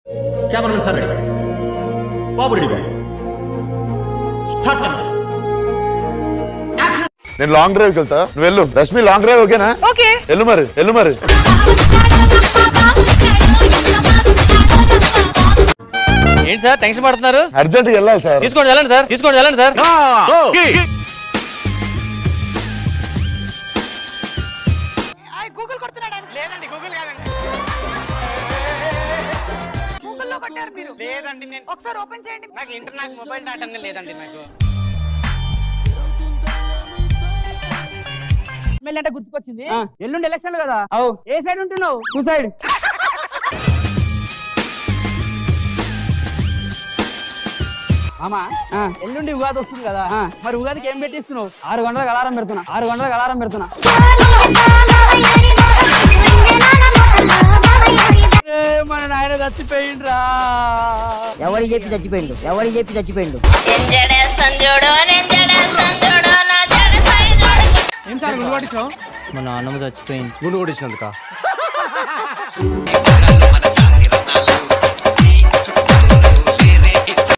cameraman sir ready బాబు ready బాబు start camera నేను లాంగ్ డ్రైవ్కి వెళ్తా నువ్వు వెళ్ళు రష్మి లాంగ్ డ్రైవ్ ఓకేనా ఓకే వెళ్ళు మరి వెళ్ళు మరి ఏంటి సార్ టెన్షన్ పడుతున్నారు అర్జెంట్ వెళ్ళాలి సార్ తీసుకోండి వెళ్ళండి సార్ తీసుకోండి వెళ్ళండి సార్ గూగుల్ కొడుతున్నాడు లేదండి గూగుల్ కాదండి గూగుల్లో కొట్టారు మీరు లేదండి నేను ఒకసారి ఓపెన్ చేయండి నాకు ఇంటర్నెట్ మొబైల్ డేటా లేదండి నాకు ఎమ్మెల్యే అంటే గుర్తుకొచ్చింది ఎల్లుండి ఎలక్షన్లు కదా అవు ఏ సైడ్ ఉంటున్నావు సూసైడ్ అమ్మా ఎల్లుండి ఉగాది వస్తుంది కదా మరి ఉగాదికి ఏం పెట్టిస్తున్నావు ఆరు గంటలకు అలారం పెడుతున్నా ఆరు గంటలకు అలారం పెడుతున్నా ఏ, మన నాయన చచ్చిపోయిండ్రా ఎవరికి చెప్పి చచ్చిపోయిండు ఎవరికి చెప్పి చచ్చిపోయిండు ఏం సార్ గుడి కొట్టించావు మా నాన్నమ్మ చచ్చిపోయింది గుండు కొట్టించినందుక